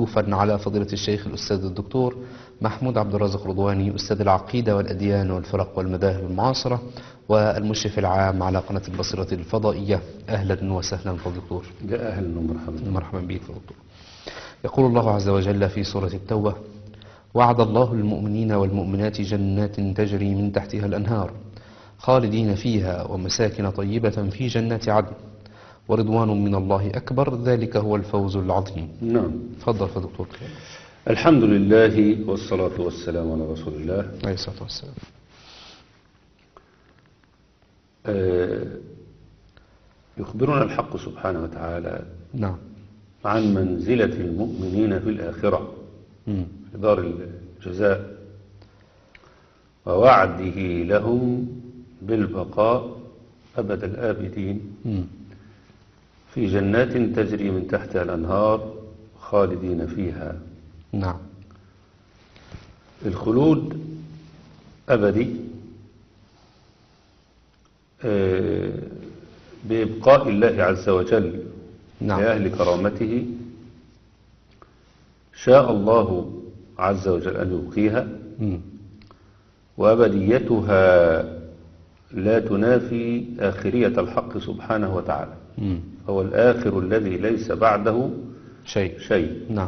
ضيوفا على فضيلة الشيخ الأستاذ الدكتور محمود عبد الرازق رضواني أستاذ العقيدة والأديان والفرق والمذاهب المعاصرة والمشرف العام على قناة البصيرة الفضائية أهلا وسهلا فضل الدكتور يا أهلا ومرحبا مرحبا بك فضل الدكتور يقول الله عز وجل في سورة التوبة وعد الله المؤمنين والمؤمنات جنات تجري من تحتها الأنهار خالدين فيها ومساكن طيبة في جنات عدن ورضوان من الله أكبر ذلك هو الفوز العظيم نعم تفضل فضل دكتور الحمد لله والصلاة والسلام على رسول الله عليه الصلاة والسلام آه، يخبرنا الحق سبحانه وتعالى نعم عن منزلة المؤمنين في الآخرة مم. في دار الجزاء ووعده لهم بالبقاء أبد الآبدين مم. في جنات تجري من تحتها الأنهار خالدين فيها نعم الخلود أبدي آه، بإبقاء الله عز وجل نعم. لأهل كرامته شاء الله عز وجل أن يبقيها مم. وأبديتها لا تنافي آخرية الحق سبحانه وتعالى مم. هو الآخر الذي ليس بعده شيء شيء نعم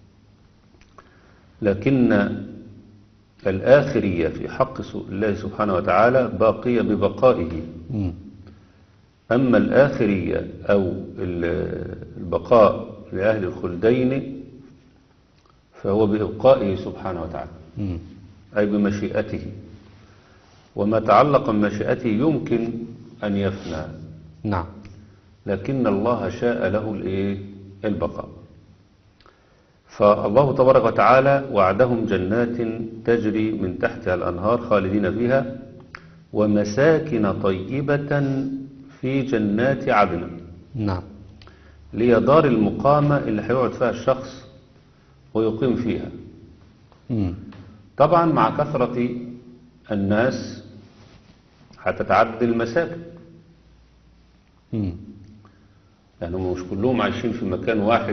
لكن الآخرية في حق س- الله سبحانه وتعالى باقية ببقائه مم. أما الآخرية أو ال- البقاء لأهل الخلدين فهو بإبقائه سبحانه وتعالى مم. أي بمشيئته وما تعلق بمشيئته يمكن أن يفنى نعم لكن الله شاء له الإيه؟ البقاء فالله تبارك وتعالى وعدهم جنات تجري من تحتها الأنهار خالدين فيها ومساكن طيبة في جنات عدن نعم لهي دار المقامة اللي هيقعد فيها الشخص ويقيم فيها مم. طبعا مع كثرة الناس هتتعدد المساكن مم. يعني هم مش كلهم عايشين في مكان واحد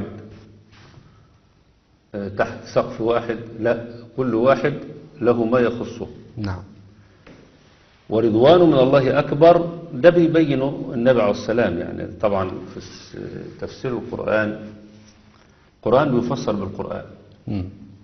آه، تحت سقف واحد لا كل واحد له ما يخصه نعم ورضوان من الله أكبر ده بيبينه النبي عليه السلام يعني طبعا في الس- تفسير القرآن القرآن بيفسر بالقرآن مم.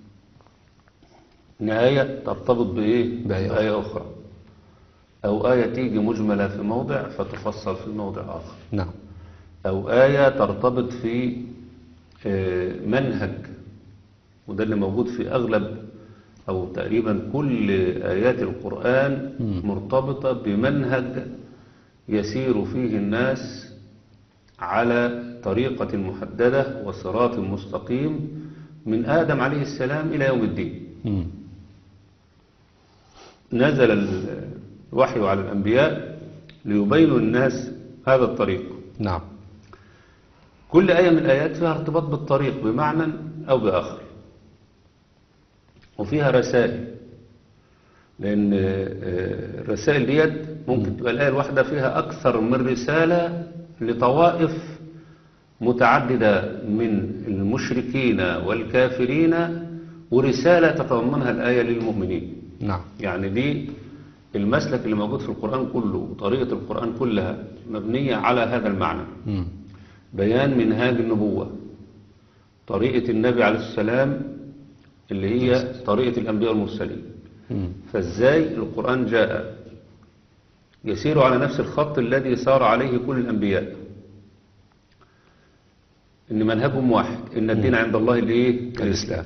نهاية ترتبط بإيه؟ بآية بآية أخرى أو آية تيجي مجملة في موضع فتفصل في موضع آخر نعم أو آية ترتبط في آه، منهج وده اللي موجود في أغلب أو تقريبا كل آيات القرآن مرتبطة بمنهج يسير فيه الناس على طريقة محددة وصراط مستقيم من آدم عليه السلام إلى يوم الدين مم. نزل ال- الوحي على الأنبياء ليبينوا الناس هذا الطريق نعم كل آية من الآيات فيها ارتباط بالطريق بمعنى أو بآخر وفيها رسائل لأن آه، الرسائل ديت ممكن تبقى الآية الواحدة فيها أكثر من رسالة لطوائف متعددة من المشركين والكافرين ورسالة تتضمنها الآية للمؤمنين نعم يعني دي المسلك اللي موجود في القرآن كله وطريقة القرآن كلها مبنية على هذا المعنى مم. بيان منهاج النبوة طريقة النبي عليه السلام اللي هي طريقة الأنبياء المرسلين مم. فازاي القرآن جاء يسير على نفس الخط الذي سار عليه كل الأنبياء إن منهجهم واحد إن الدين عند الله الإيه؟ الإسلام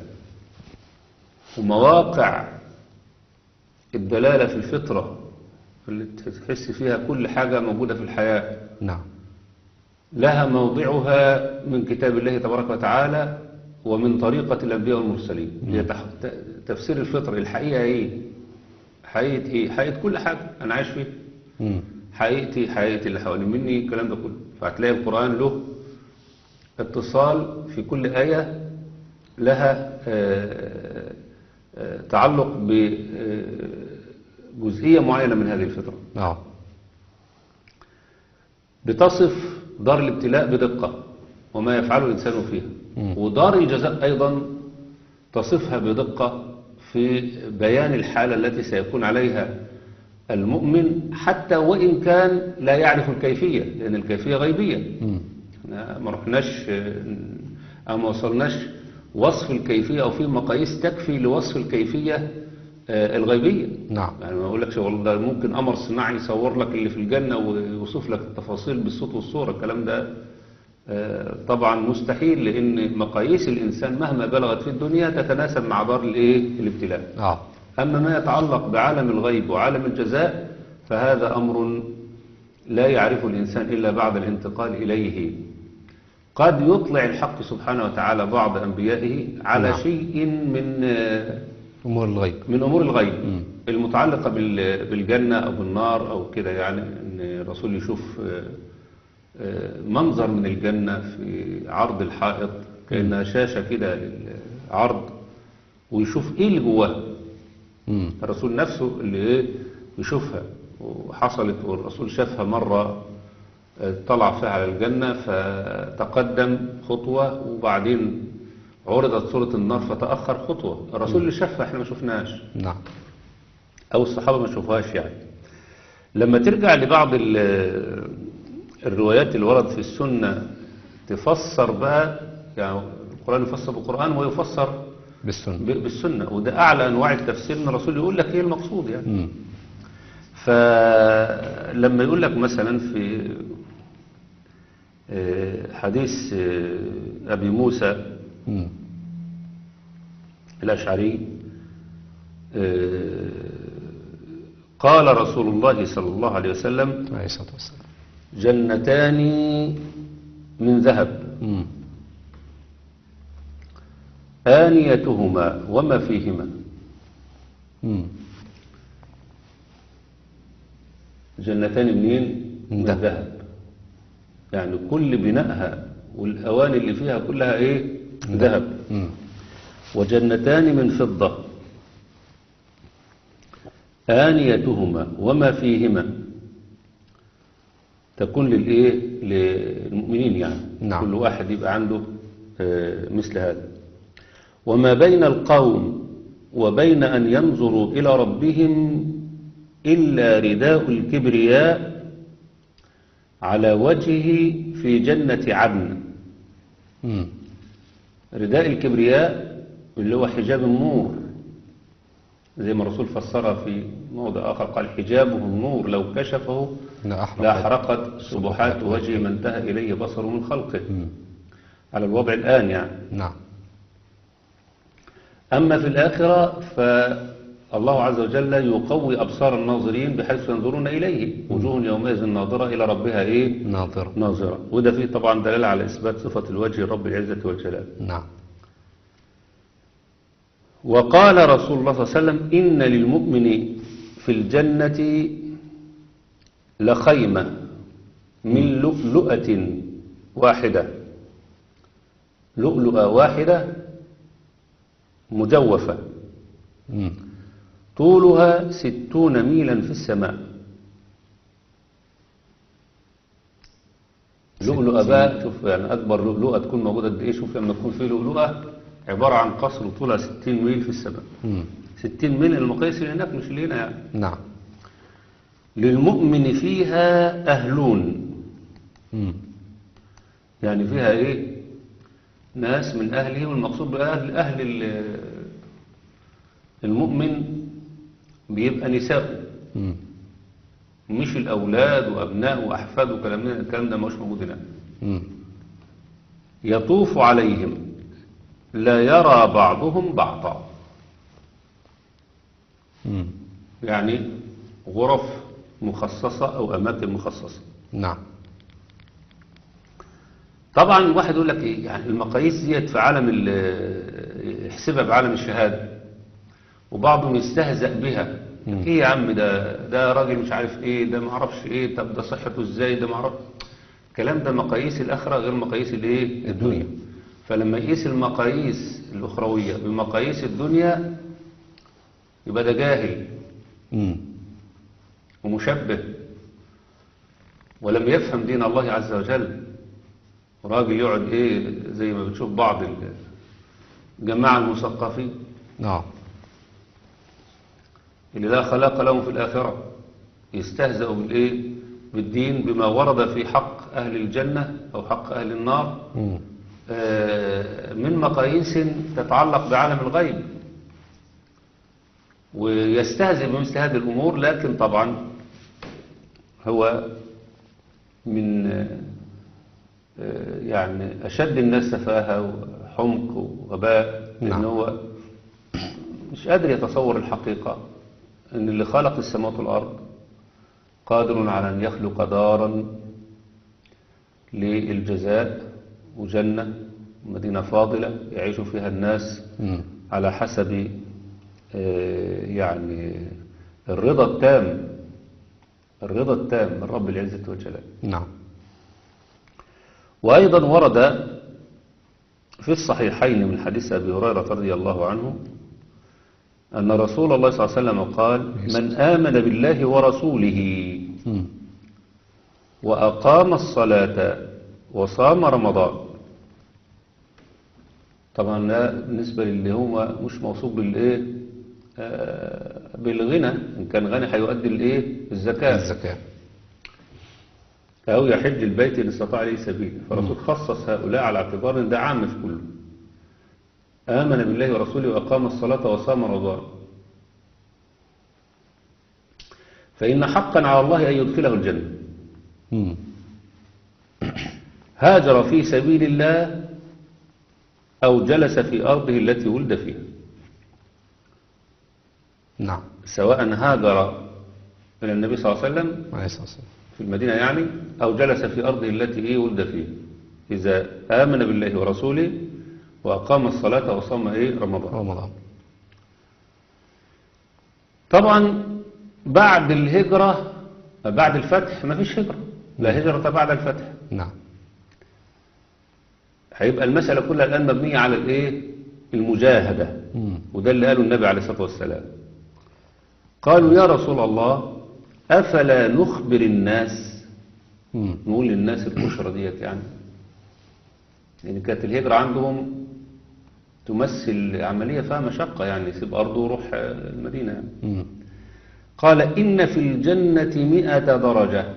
ومواقع الدلالة في الفطرة اللي تحس فيها كل حاجة موجودة في الحياة نعم لها موضعها من كتاب الله تبارك وتعالى ومن طريقة الأنبياء والمرسلين هي تح- ت- تفسير الفطر الحقيقة إيه حقيقة إيه حقيقة كل حاجة أنا عايش فيها مم. حقيقتي حقيقة اللي حوالين مني الكلام ده كله فهتلاقي القرآن له اتصال في كل آية لها آه، آه، تعلق بجزئية معينة من هذه الفطرة اه بتصف دار الابتلاء بدقة وما يفعله الإنسان فيها ودار الجزاء أيضا تصفها بدقة في بيان الحالة التي سيكون عليها المؤمن حتى وإن كان لا يعرف الكيفية لأن الكيفية غيبية مم. احنا ما رحناش آه، أو ما وصلناش وصف الكيفية أو في مقاييس تكفي لوصف الكيفية آه، الغيبية نعم يعني ما اقولكش والله ده ممكن قمر صناعي يصور لك اللي في الجنة ويوصف لك التفاصيل بالصوت والصورة الكلام ده آه، طبعا مستحيل لأن مقاييس الإنسان مهما بلغت في الدنيا تتناسب مع دار الإيه الابتلاء اه أما ما يتعلق بعالم الغيب وعالم الجزاء فهذا أمر لا يعرفه الإنسان إلا بعد الانتقال إليه قد يطلع الحق سبحانه وتعالى بعض أنبيائه على نعم. شيء من آه، امور الغيب من أمور الغيب مم. المتعلقة بال- بالجنة أو بالنار أو كده يعني أن الرسول يشوف آه، آه، منظر من الجنة في عرض الحائط كأنها شاشة كده للعرض ويشوف إيه اللي جواها مم. الرسول نفسه اللي إيه يشوفها وحصلت والرسول شافها مرة آه، طلع فيها على الجنة فتقدم خطوة وبعدين عرضت صورة النار فتأخر خطوة الرسول اللي شافها احنا ما شفناش نعم أو الصحابة ما شافوهاش يعني لما ترجع لبعض ال- الروايات اللي ورد في السنة تفسر بقى يعني القرآن يفسر بالقرآن ويفسر بالسنة ب- بالسنة وده أعلى أنواع التفسير إن الرسول يقول لك إيه المقصود يعني مم. فلما يقول لك مثلا في آه، حديث آه، أبي موسى مم. الأشعري آه، قال رسول الله صلى الله عليه وسلم عليه الصلاة والسلام جنتان من ذهب مم. آنيتهما وما فيهما مم. جنتان منين من من ذهب. ذهب يعني كل بنائها والأواني اللي فيها كلها إيه ذهب مم. وجنتان من فضة آنيتهما وما فيهما تكون للإيه للمؤمنين يعني نعم. كل واحد يبقى عنده آه، مثل هذا وما بين القوم وبين أن ينظروا إلى ربهم إلا رداء الكبرياء على وجهه في جنة عدن مم. رداء الكبرياء اللي هو حجاب النور زي ما الرسول فسرها في موضع آخر قال حجابه النور لو كشفه لا أحرق لا حرقت سبحات وجه من انتهى إليه بصره من خلقه مم. على الوضع الآن يعني نعم أما في الآخرة فالله عز وجل يقوي أبصار الناظرين بحيث ينظرون إليه وجوه يومئذ ناظرة إلى ربها إيه ناظرة ناظرة وده فيه طبعا دلالة على إثبات صفة الوجه رب العزة والجلال نعم وقال رسول الله صلى الله عليه وسلم إن للمؤمن في الجنة لخيمة من لؤلؤة واحدة لؤلؤة واحدة مجوفة مم. طولها ستون ميلا في السماء لؤلؤة بقى شوف يعني أكبر لؤلؤة تكون موجودة قد إيه شوف لما تكون في لؤلؤة عبارة عن قصر طولها 60 ميل في السماء مم. 60 ميل المقاييس اللي هناك مش اللي هنا يعني نعم للمؤمن فيها أهلون مم. يعني فيها إيه ناس من أهله والمقصود بأهل أهل ال- المؤمن بيبقى نساء مم. مش الأولاد وأبناء وأحفاد وكلام ده- الكلام ده مش موجود هنا مم. يطوف عليهم لا يرى بعضهم بعضا مم. يعني غرف مخصصة أو أماكن مخصصة نعم طبعا واحد يقول لك ايه يعني المقاييس ديت في عالم ال- يحسبها بعالم الشهاده وبعضهم يستهزأ بها مم. ايه يا عم ده ده راجل مش عارف ايه ده ما اعرفش ايه طب ده صحته ازاي ده ما اعرف الكلام ده مقاييس الاخره غير مقاييس الايه الدنيا. فلما يقيس المقاييس الاخرويه بمقاييس الدنيا يبقى ده جاهل مم. ومشبه ولم يفهم دين الله عز وجل راجل يقعد ايه زي ما بتشوف بعض ال- الجماعة المثقفين نعم اللي لا خلاق لهم في الآخرة يستهزئوا بالإيه بالدين بما ورد في حق أهل الجنة أو حق أهل النار مم. آه، من مقاييس تتعلق بعالم الغيب ويستهزئ بمثل هذه الأمور لكن طبعا هو من آه، آه، يعني أشد الناس سفاهة وحمق وغباء نعم. لأن هو مش قادر يتصور الحقيقة أن اللي خلق السماوات والأرض قادر على أن يخلق دارا للجزاء وجنة مدينة فاضلة يعيش فيها الناس مم. على حسب آه، يعني الرضا التام الرضا التام من رب العزة والجلال نعم وأيضا ورد في الصحيحين من حديث أبي هريرة رضي الله عنه أن رسول الله صلى الله عليه وسلم قال من آمن بالله ورسوله مم. وأقام الصلاة وصام رمضان طبعا ده بالنسبة للي هو مش موصوف بالإيه آه، بالغنى إن كان غني هيؤدي الإيه الزكاة الزكاة أو يحج البيت إن استطاع إليه سبيل فالرسول خصص هؤلاء على اعتبار إن ده عام في كله آمن بالله ورسوله وأقام الصلاة وصام رمضان فإن حقا على الله أن يدخله الجنة مم. هاجر في سبيل الله أو جلس في أرضه التي ولد فيها نعم سواء هاجر إلى النبي صلى الله عليه وسلم عليه الصلاة والسلام في المدينة يعني أو جلس في أرضه التي إيه ولد فيها إذا آمن بالله ورسوله وأقام الصلاة وصام إيه رمضان رمضان طبعا بعد الهجرة بعد الفتح ما فيش هجرة لا هجرة بعد الفتح نعم هيبقى المسألة كلها الآن مبنية على الإيه المجاهدة مم. وده اللي قاله النبي عليه الصلاة والسلام قالوا يا رسول الله أفلا نخبر الناس مم. نقول للناس البشرى ديت يعني لأن كانت الهجرة عندهم تمثل عملية فيها مشقة يعني يسيب أرضه ويروح آه، المدينة يعني. مم. قال إن في الجنة مئة درجة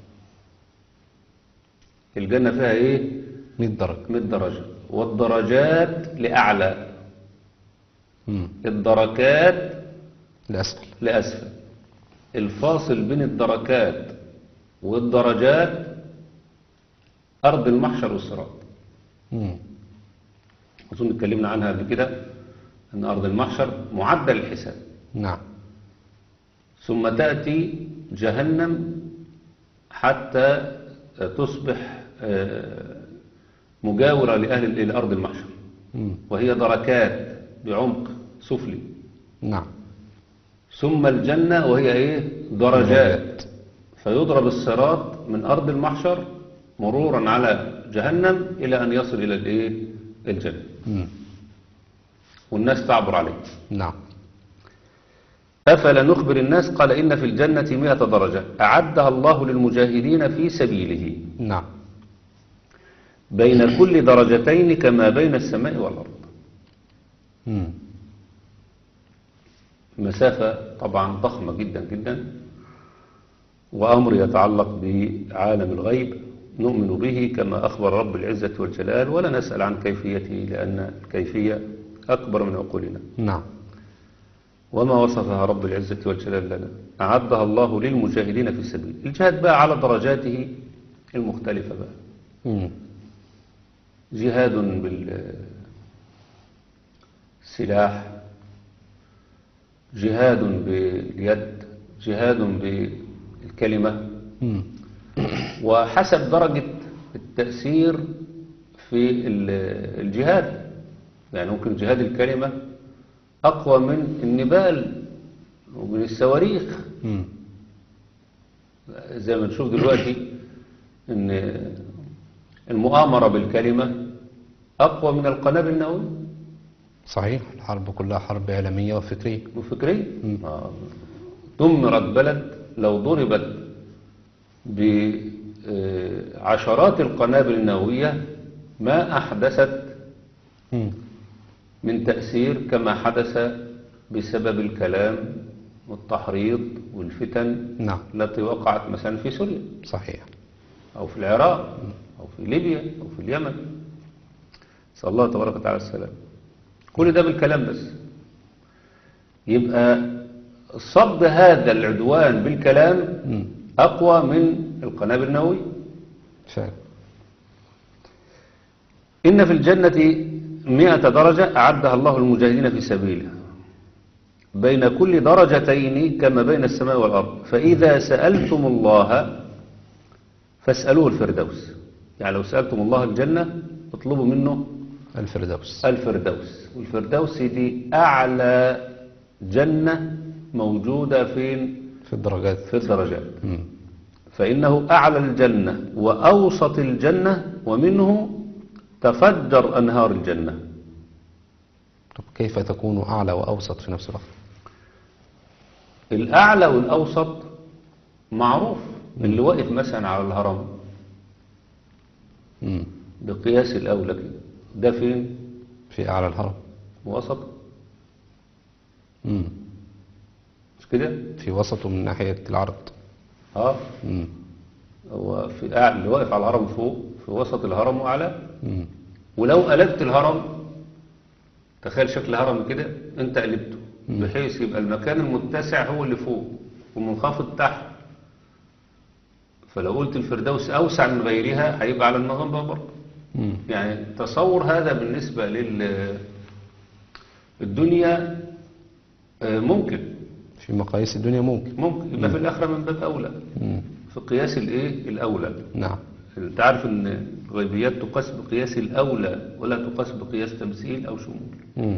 الجنة فيها إيه 100 درجة مئة درجة والدرجات لأعلى مم. الدركات لأسفل لأسفل الفاصل بين الدركات والدرجات أرض المحشر والصراط مم. أظن اتكلمنا عنها قبل كده أن أرض المحشر معدة للحساب نعم ثم تأتي جهنم حتى تصبح آه، مجاورة لأهل الأرض المحشر مم. وهي دركات بعمق سفلي نعم ثم الجنة وهي إيه درجات فيضرب الصراط من أرض المحشر مرورا على جهنم إلى أن يصل إلى الإيه الجنة مم. والناس تعبر عليه نعم أفلا نخبر الناس قال إن في الجنة مئة درجة أعدها الله للمجاهدين في سبيله نعم بين كل درجتين كما بين السماء والأرض مم. مسافة طبعا ضخمة جدا جدا وأمر يتعلق بعالم الغيب نؤمن به كما أخبر رب العزة والجلال ولا نسأل عن كيفيته لأن الكيفية أكبر من عقولنا نعم وما وصفها رب العزة والجلال لنا أعدها الله للمجاهدين في سبيل الجهاد بقى على درجاته المختلفة بقى مم. جهاد بالسلاح جهاد باليد جهاد بالكلمة مم. وحسب درجة التأثير في ال- الجهاد يعني ممكن جهاد الكلمة أقوى من النبال ومن الصواريخ مم. زي ما نشوف دلوقتي ان المؤامرة بالكلمة أقوى من القنابل النووية صحيح الحرب كلها حرب إعلامية وفكرية وفكرية آه. دمرت بلد لو ضربت بعشرات القنابل النووية ما أحدثت مم. من تأثير كما حدث بسبب الكلام والتحريض والفتن نعم التي وقعت مثلا في سوريا صحيح أو في العراق أو في ليبيا أو في اليمن نسأل الله تبارك وتعالى السلام كل ده بالكلام بس يبقى صد هذا العدوان بالكلام مم. أقوى من القنابل النووية فعلا إن في الجنة مئة درجة أعدها الله للمجاهدين في سبيله بين كل درجتين كما بين السماء والأرض فإذا سألتم الله فاسألوه الفردوس يعني لو سألتم الله الجنة اطلبوا منه الفردوس الفردوس والفردوس دي أعلى جنة موجودة فين في الدرجات في الدرجات مم. فإنه أعلى الجنة وأوسط الجنة ومنه تفجر أنهار الجنة طب كيف تكون أعلى وأوسط في نفس الوقت الأعلى والأوسط معروف اللي واقف مثلا على الهرم مم. بقياس الأولى كده ده فين في أعلى الهرم وسط مم. مش كده في وسطه من ناحية العرض اه مم. هو في أعلى اللي واقف على الهرم فوق في وسط الهرم وأعلى مم. ولو قلبت الهرم تخيل شكل هرم كده انت قلبته بحيث يبقى المكان المتسع هو اللي فوق والمنخفض تحت فلو قلت الفردوس أوسع من غيرها هيبقى على النظام ده برضه مم. يعني تصور هذا بالنسبة لل الدنيا آه، ممكن في مقاييس الدنيا ممكن ممكن يبقى في الآخرة من باب أولى مم. في قياس الإيه الأولى نعم انت عارف ان الغيبيات تقاس بقياس الأولى ولا تقاس بقياس تمثيل أو شمول مم.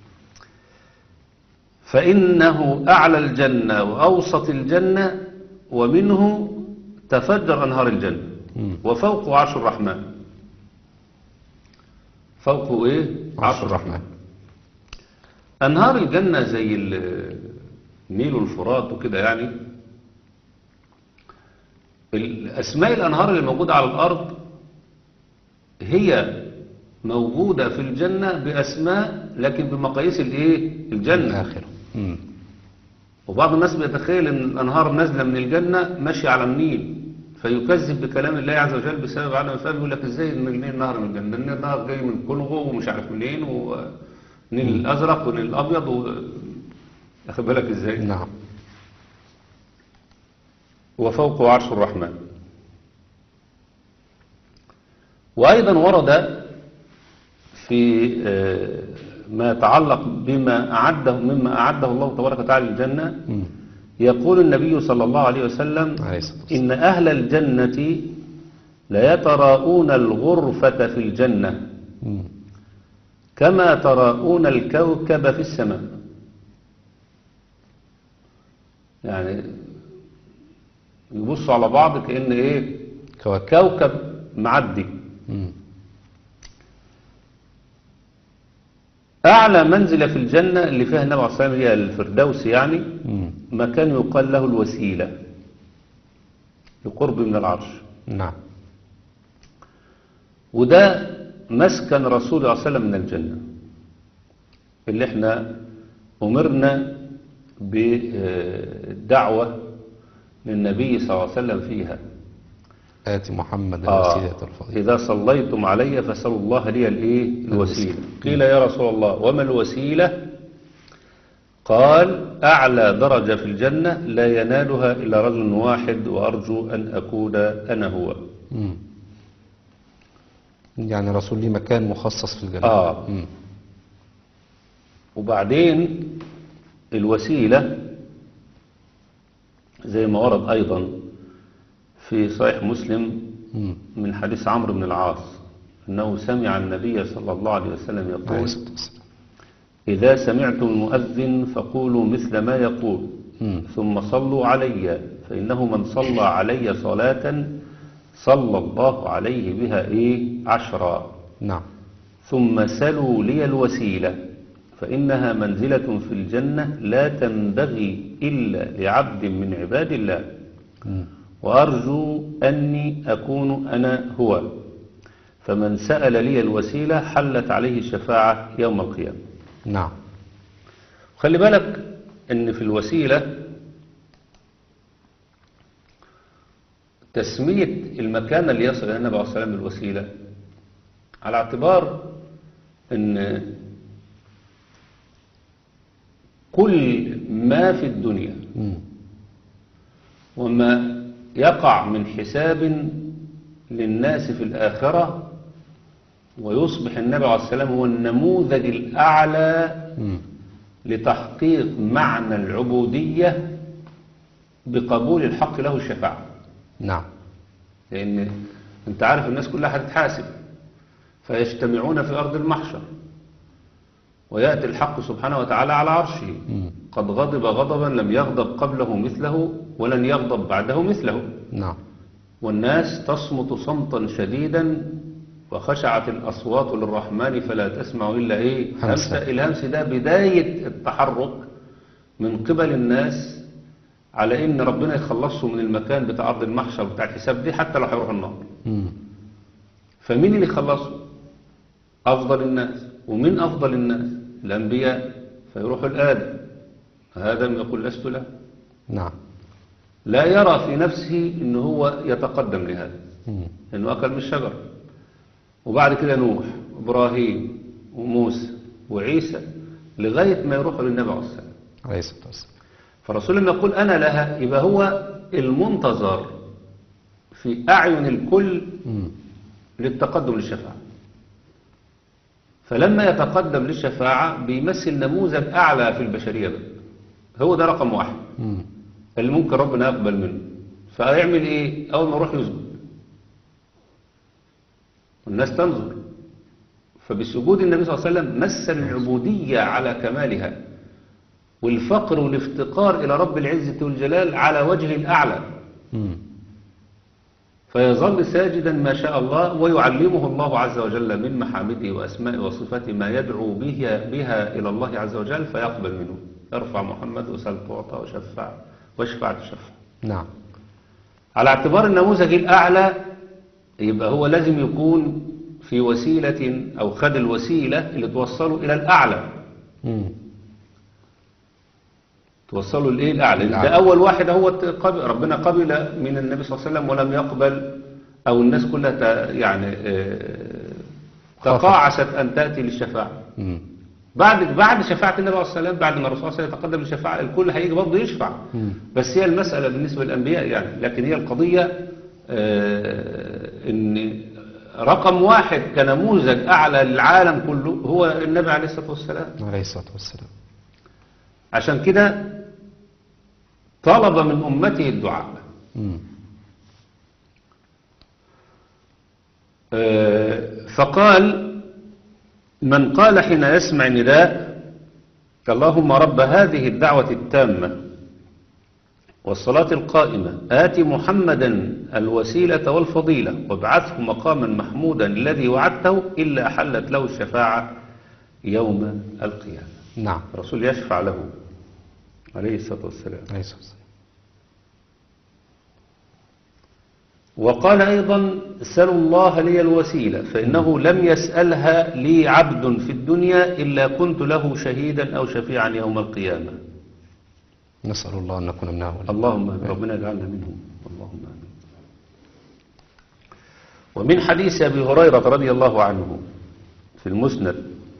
فإنه أعلى الجنة وأوسط الجنة ومنه تفجر أنهار الجنة مم. وفوقه عرش الرحمن فوقه إيه؟ عرش الرحمن أنهار الجنة زي ال- النيل والفرات وكده يعني الأسماء الأنهار اللي موجودة على الأرض هي موجودة في الجنة بأسماء لكن بمقاييس الإيه؟ الجنة الآخرة مم. وبعض الناس بيتخيل ان الانهار نازله من الجنه ماشيه على النيل فيكذب بكلام الله عز وجل بسبب عدم الفهم يقول لك ازاي ان النيل نهر من الجنه النيل نهر جاي من كونغو ومش عارف منين ونيل الازرق ونيل الابيض و... اخد بالك ازاي نعم وفوقه عرش الرحمن وأيضا ورد في آه، ما يتعلق بما أعده مما أعده الله تبارك وتعالى للجنة مم. يقول النبي صلى الله عليه وسلم عليه الصلاة والسلام إن أهل الجنة ليتراءون الغرفة في الجنة مم. كما تراءون الكوكب في السماء يعني يبصوا على بعض كأن إيه كواكب كوكب معدي مم. أعلى منزلة في الجنة اللي فيها النبي عليه الصلاة والسلام هي الفردوس يعني مم. مكان يقال له الوسيلة لقرب من العرش نعم وده مسكن رسول الله صلى الله عليه وسلم من الجنة اللي احنا أمرنا بالدعوة للنبي صلى الله عليه وسلم فيها آتي محمد آه الوسيلة الفضيلة إذا صليتم علي فسألوا الله لي الإيه الوسيلة قيل يا رسول الله وما الوسيلة قال أعلى درجة في الجنة لا ينالها إلا رجل واحد وأرجو أن أكون أنا هو مم. يعني رسول لي مكان مخصص في الجنة آه. مم. وبعدين الوسيلة زي ما ورد أيضا في صحيح مسلم مم. من حديث عمرو بن العاص أنه سمع النبي صلى الله عليه وسلم عليه يقول الصلاة والسلام إذا سمعتم المؤذن فقولوا مثل ما يقول مم. ثم صلوا علي فإنه من صلى علي صلاة صلى الله عليه بها إيه عشرا نعم ثم سلوا لي الوسيلة فإنها منزلة في الجنة لا تنبغي إلا لعبد من عباد الله مم. وأرجو أني أكون أنا هو فمن سأل لي الوسيلة حلت عليه الشفاعة يوم القيامة نعم خلي بالك ان في الوسيلة تسمية المكان اللي يصل إلى النبي عليه الصلاة والسلام بالوسيلة على اعتبار ان كل ما في الدنيا مم. وما يقع من حساب للناس في الآخرة ويصبح النبي عليه السلام هو النموذج الأعلى مم. لتحقيق معنى العبودية بقبول الحق له الشفاعة نعم لأن أنت عارف الناس كلها هتتحاسب فيجتمعون في أرض المحشر ويأتي الحق سبحانه وتعالى على عرشه مم. قد غضب غضبا لم يغضب قبله مثله ولن يغضب بعده مثله نعم والناس تصمت صمتا شديدا وخشعت الأصوات للرحمن فلا تسمع إلا إيه همسة. همسة الهمس ده بداية التحرك من قبل الناس على إن ربنا يخلصهم من المكان بتاع أرض المحشر بتاع الحساب دي حتى لو هيروحوا النار مم. فمين اللي يخلصه أفضل الناس ومن أفضل الناس الأنبياء فيروحوا لآدم آدم يقول لست له نعم لا يرى في نفسه إن هو يتقدم لهذا مم. إنه أكل من الشجر وبعد كده نوح وإبراهيم وموسى وعيسى لغاية ما يروحوا للنبي عليه السلام عليه الصلاة والسلام فالرسول لما يقول أنا لها يبقى هو المنتظر في أعين الكل مم. للتقدم للشفاعة فلما يتقدم للشفاعة بيمثل نموذج أعلى في البشرية بقى. هو ده رقم واحد مم. اللي ممكن ربنا يقبل منه فهيعمل ايه اول ما يروح يسجد والناس تنظر فبسجود النبي صلى الله عليه وسلم مثل العبودية على كمالها والفقر والافتقار إلى رب العزة والجلال على وجه الأعلى مم. فيظل ساجدا ما شاء الله ويعلمه الله عز وجل من محامده وأسمائه وصفاته ما يدعو به بها إلى الله عز وجل فيقبل منه ارفع محمد وسل تعطى وشفع واشفع تشفع نعم على اعتبار النموذج الأعلى يبقى هو لازم يكون في وسيلة أو خد الوسيلة اللي توصله إلى الأعلى مم. توصله لإيه الأعلى ده الأعلى. أول واحد هو قبل ربنا قبل من النبي صلى الله عليه وسلم ولم يقبل أو الناس كلها ت- يعني آه، خافت. تقاعست أن تأتي للشفاعة مم. بعد بعد شفاعة النبي عليه الصلاة والسلام بعد ما الرسول صلى الله عليه وسلم يتقدم للشفاعة الكل هيجي برضه يشفع مم. بس هي المسألة بالنسبة للأنبياء يعني لكن هي القضية آه، إن رقم واحد كنموذج أعلى للعالم كله هو النبي عليه الصلاة والسلام عليه الصلاة والسلام عشان كده طلب من أمته الدعاء مم. آه، فقال من قال حين يسمع نداء اللهم رب هذه الدعوة التامة والصلاة القائمة آت محمدا الوسيلة والفضيلة وابعثه مقاما محمودا الذي وعدته إلا حلت له الشفاعة يوم القيامة نعم الرسول يشفع له عليه الصلاة والسلام عليه الصلاة والسلام وقال أيضا سلوا الله لي الوسيلة فإنه لم يسألها لي عبد في الدنيا إلا كنت له شهيدا أو شفيعا يوم القيامة نسأل الله أن نكون منه ولا اللهم آمين. ربنا يجعلنا منهم اللهم آمين ومن حديث أبي هريرة رضي الله عنه في المسند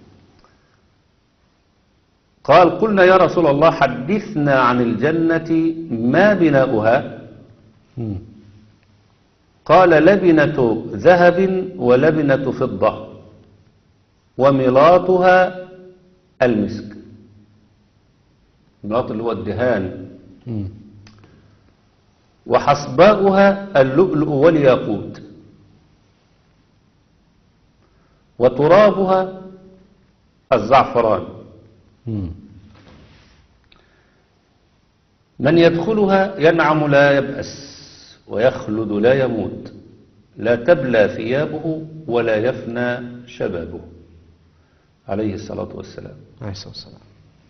قال قلنا يا رسول الله حدثنا عن الجنة ما بناؤها مم. قال لبنة ذهب ولبنة فضة وملاطها المسك الملاط اللي هو الدهان مم. وحصباؤها اللؤلؤ والياقوت وترابها الزعفران مم. من يدخلها ينعم لا يبأس ويخلد لا يموت لا تبلى ثيابه ولا يفنى شبابه عليه الصلاة والسلام عليه الصلاة والسلام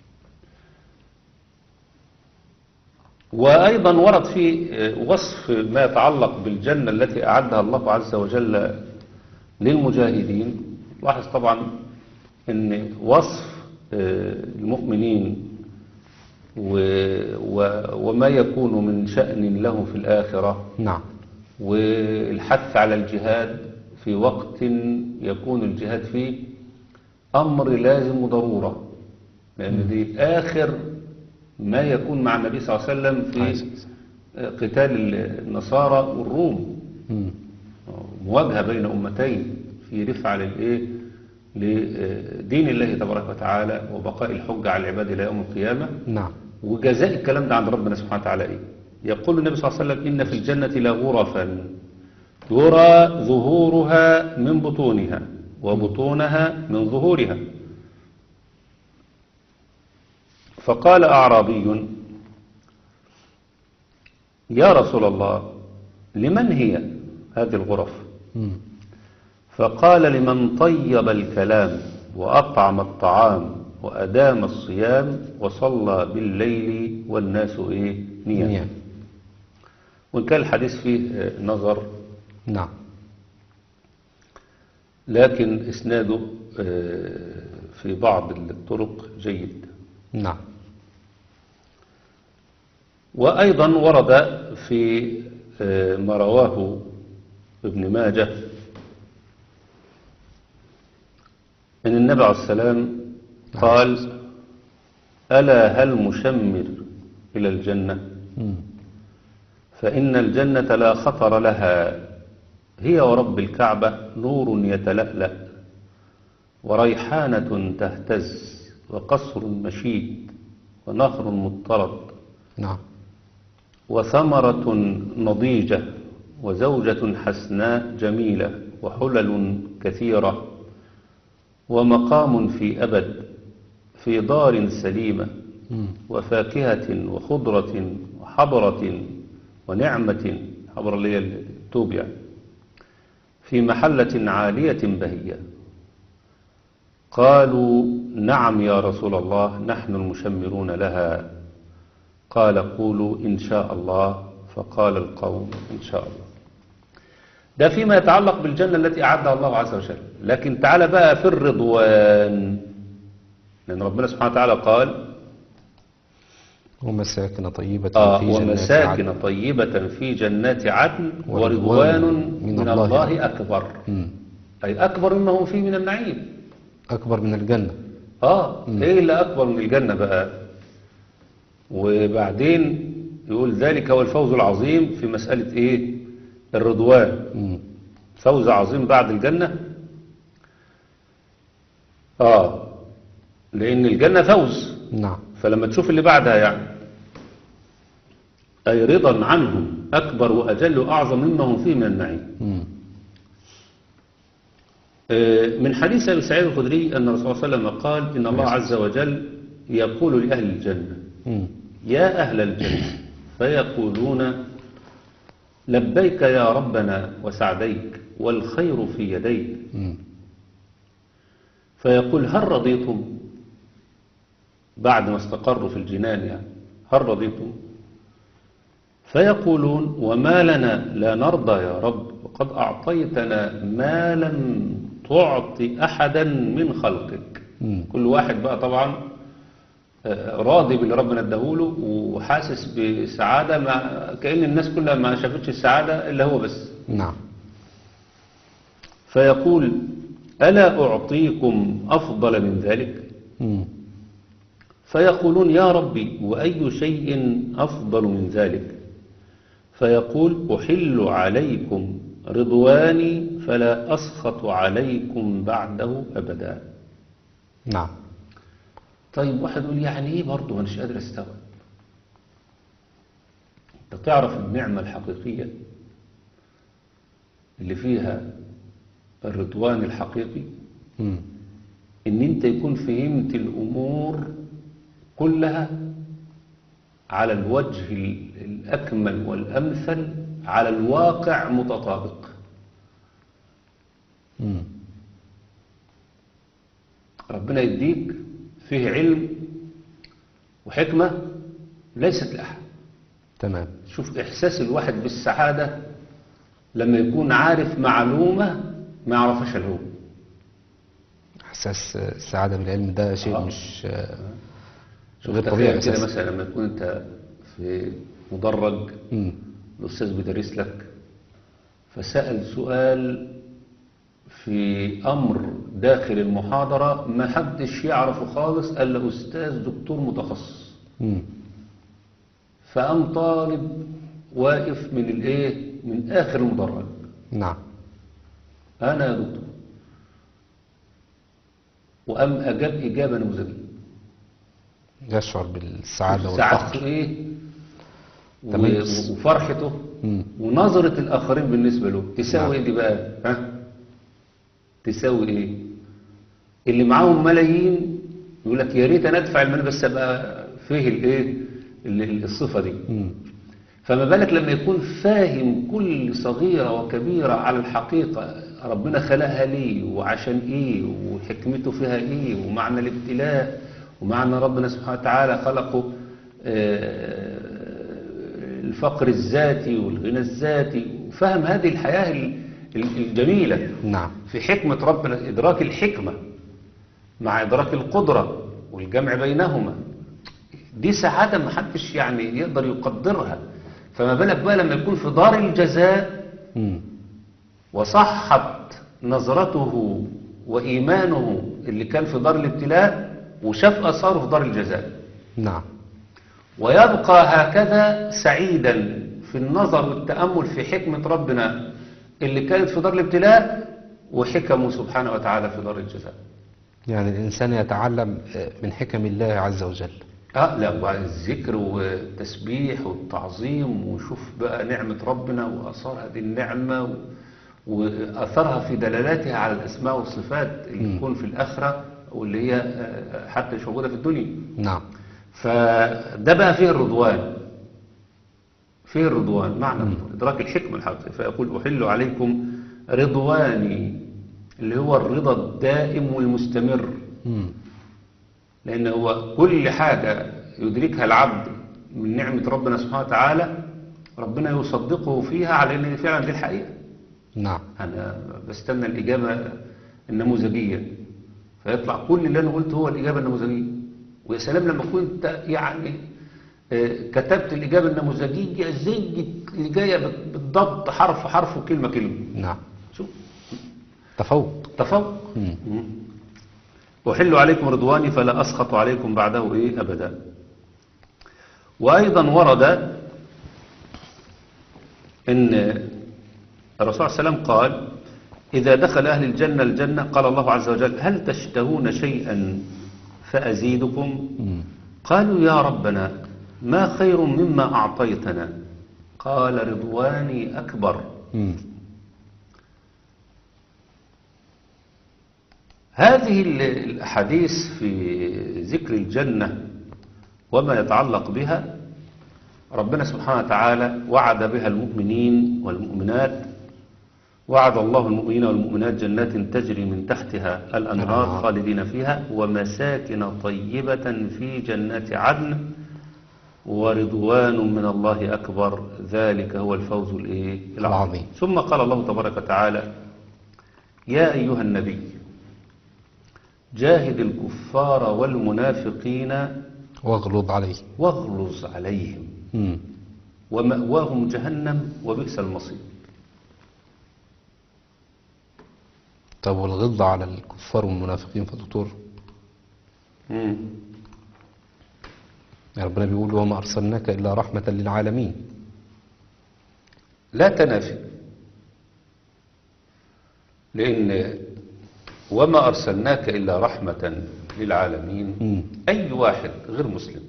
وأيضا ورد في وصف ما يتعلق بالجنة التي أعدها الله عز وجل للمجاهدين لاحظ طبعا ان وصف آه، المؤمنين و- و- وما يكون من شأن لهم في الآخرة نعم والحث على الجهاد في وقت يكون الجهاد فيه أمر لازم وضرورة لأن دي آخر ما يكون مع النبي صلى الله عليه وسلم عليه في الصلاة قتال النصارى والروم مم. مواجهة بين أمتين في رفع للإيه لدين الله تبارك وتعالى وبقاء الحجة على العباد إلى يوم القيامة نعم وجزاء الكلام ده عند ربنا سبحانه وتعالى إيه يقول النبي صلى الله عليه وسلم إن في الجنة لغرفا يرى ظهورها من بطونها وبطونها من ظهورها فقال أعرابي يا رسول الله لمن هي هذه الغرف مم. فقال لمن طيب الكلام وأطعم الطعام وأدام الصيام وصلى بالليل والناس إيه نيام نيام. وإن كان الحديث فيه آه، نظر نعم لكن إسناده آه، في بعض الطرق جيد نعم وأيضا ورد في آه، ما رواه ابن ماجه أن النبي عليه السلام قال ألا هل مشمر إلى الجنة مم. فإن الجنة لا خطر لها هي ورب الكعبة نور يتلألأ وريحانة تهتز وقصر مشيد ونهر مضطرد نعم وثمرة نضيجة وزوجة حسناء جميلة وحلل كثيرة ومقام في أبد في دار سليمة مم. وفاكهة وخضرة وحضرة ونعمة حضرة اللي هي التوب يعني في محلة عالية بهية قالوا نعم يا رسول الله نحن المشمرون لها قال قولوا إن شاء الله فقال القوم إن شاء الله ده فيما يتعلق بالجنة التي أعدها الله عز وجل لكن تعالى بقى في الرضوان لأن ربنا سبحانه وتعالى قال ومساكن طيبة آه في جنات ومساكن عدن. طيبة في جنات عدن ورضوان ورضوان من من, الله الله أكبر مم. أي أكبر مما هم فيه من النعيم أكبر من الجنة آه إيه اللي أكبر من الجنة بقى وبعدين يقول ذلك هو الفوز العظيم في مسألة إيه الرضوان مم. فوز عظيم بعد الجنة آه لأن الجنة فوز نعم فلما تشوف اللي بعدها يعني أي رضا عنهم أكبر وأجل وأعظم مما هم فيه من النعيم مم. آه، من حديث أبي سعيد الخدري أن الرسول صلى الله عليه وسلم قال إن الله عز وجل يقول لأهل الجنة مم. يا أهل الجنة فيقولون لبيك يا ربنا وسعديك والخير في يديك مم. فيقول هل رضيتم بعد ما استقروا في الجنان يعني هل رضيتم فيقولون وما لنا لا نرضى يا رب وقد أعطيتنا ما لم تعطي أحدا من خلقك مم. كل واحد بقى طبعا آه، راضي باللي ربنا اداهوله وحاسس بسعادة مع كأن الناس كلها ما شافتش السعادة إلا هو بس نعم فيقول ألا أعطيكم أفضل من ذلك مم. فيقولون يا ربي وأي شيء أفضل من ذلك فيقول أحل عليكم رضواني فلا أسخط عليكم بعده أبدا نعم طيب واحد يقول يعني إيه برضه أنا مش قادر أستوعب أنت تعرف النعمة الحقيقية اللي فيها الرضوان الحقيقي مم. ان انت يكون فهمت الامور كلها على الوجه ال- الاكمل والامثل على الواقع متطابق مم. ربنا يديك فيه علم وحكمة ليست لأحد تمام شوف إحساس الواحد بالسعادة لما يكون عارف معلومة ما يعرفش الا هو احساس السعاده بالعلم ده شيء آه. مش آه، شوف غير طبيعي تخيل كده اساسا مثلا لما تكون انت في مدرج مم. الأستاذ بيدرس لك فسأل سؤال في أمر داخل المحاضرة ما حدش يعرفه خالص إلا أستاذ دكتور متخصص مم. فقام طالب واقف من الإيه من آخر المدرج نعم أنا يا دكتور وقام أجاب إجابة نموذجية يشعر بالسعاده سعادته والفخر إيه و- تميز. وفرحته مم. ونظرة الآخرين بالنسبة له تساوي نعم. إيه دي بقى ها تساوي إيه اللي معاهم ملايين يقول لك يا ريت أنا أدفع المال بس أبقى فيه الإيه ال- الصفة دي مم. فما بالك لما يكون فاهم كل صغيرة وكبيرة على الحقيقة ربنا خلقها ليه وعشان ايه وحكمته فيها ايه ومعنى الابتلاء ومعنى ربنا سبحانه وتعالى خلقه آه، الفقر الذاتي والغنى الذاتي وفهم هذه الحياة ال- ال- الجميلة نعم في حكمة ربنا إدراك الحكمة مع إدراك القدرة والجمع بينهما دي سعادة ما حدش يعني يقدر يقدرها فما بالك بقى لما يكون في دار الجزاء مم. وصحت نظرته وإيمانه اللي كان في دار الابتلاء وشاف أثاره في دار الجزاء نعم ويبقى هكذا سعيدا في النظر والتأمل في حكمة ربنا اللي كانت في دار الابتلاء وحكمه سبحانه وتعالى في دار الجزاء يعني الإنسان يتعلم آه، من حكم الله عز وجل اه لا وبعد الذكر والتسبيح والتعظيم وشوف بقى نعمة ربنا وأثار هذه النعمة و- وأثرها في دلالاتها على الأسماء والصفات اللي تكون في الآخرة واللي هي آه، حتى مش موجودة في الدنيا نعم فده بقى فيه الرضوان فيه الرضوان معنى الرضوان إدراك الحكمة الحقيقية فيقول أحل عليكم رضواني اللي هو الرضا الدائم والمستمر مم. لأن هو كل حاجة يدركها العبد من نعمة ربنا سبحانه وتعالى ربنا يصدقه فيها على أن فعلا دي الحقيقة نعم أنا بستنى الإجابة النموذجية فيطلع كل اللي أنا قلته هو الإجابة النموذجية ويا سلام لما كنت يعني آه، كتبت الإجابة النموذجية زي اللي جاية بالضبط حرف حرف وكلمة كلمة نعم شوف تفوق تفوق مم. مم. أحل عليكم رضواني فلا أسخط عليكم بعده إيه أبدا وأيضا ورد أن الرسول صلى الله عليه وسلم قال إذا دخل أهل الجنة الجنة قال الله عز وجل هل تشتهون شيئا فأزيدكم مم. قالوا يا ربنا ما خير مما أعطيتنا قال رضواني أكبر مم. هذه ال- الأحاديث في ذكر الجنة وما يتعلق بها ربنا سبحانه وتعالى وعد بها المؤمنين والمؤمنات وعد الله المؤمنين والمؤمنات جنات تجري من تحتها الأنهار الأنهار. خالدين فيها ومساكن طيبة في جنات عدن ورضوان من الله أكبر ذلك هو الفوز الإيه؟ العظيم. ثم قال الله تبارك وتعالى يا أيها النبي جاهد الكفار والمنافقين واغلظ عليه واغلظ عليهم مم. ومأواهم جهنم وبئس المصير طب والغلظة على الكفار والمنافقين فدكتور مم. يعني ربنا بيقول وما أرسلناك إلا رحمة للعالمين لا تنافي لأن وما أرسلناك إلا رحمة للعالمين مم. أي واحد غير مسلم